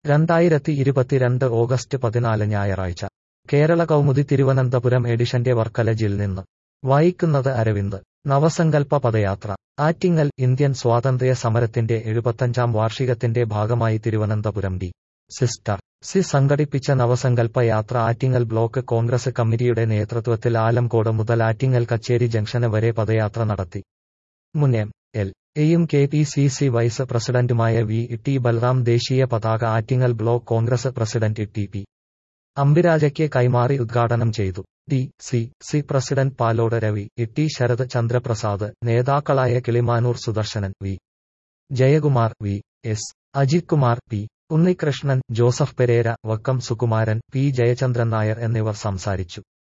രണ്ടായിരത്തി ഇരുപത്തിരണ്ട് ഓഗസ്റ്റ് പതിനാല് ഞായറാഴ്ച കേരള കൗമുദി തിരുവനന്തപുരം എഡിഷന്റെ വർക്കലജിൽ നിന്ന് വായിക്കുന്നത് അരവിന്ദ് നവസങ്കൽപ്പ പദയാത്ര ആറ്റിങ്ങൽ ഇന്ത്യൻ സ്വാതന്ത്ര്യ സമരത്തിന്റെ എഴുപത്തഞ്ചാം വാർഷികത്തിന്റെ ഭാഗമായി തിരുവനന്തപുരം ഡി സിസ്റ്റർ സി സംഘടിപ്പിച്ച നവസങ്കൽപ്പ യാത്ര ആറ്റിങ്ങൽ ബ്ലോക്ക് കോൺഗ്രസ് കമ്മിറ്റിയുടെ നേതൃത്വത്തിൽ ആലംകോട് മുതൽ ആറ്റിങ്ങൽ കച്ചേരി ജംഗ്ഷന് വരെ പദയാത്ര നടത്തി മുൻ എം എൽ എയും K P C C vice പ്രസിഡന്റുമായ വി ടി ബൽറാം ദേശീയ പതാക Attingal block Congress president T P അംബിരാജയ്ക്ക് കൈമാറി ഉദ്ഘാടനം ചെയ്തു D C C president Palode Ravi T Sarath Chandraprasad നേതാക്കളായ Kilimanoor Sudarsanan V Jayakumar V S Ajith Kumar P Unnikrishnan Joseph Perera Vakkom Sukumaran P Jayachandran Nair എന്നിവർ സംസാരിച്ചു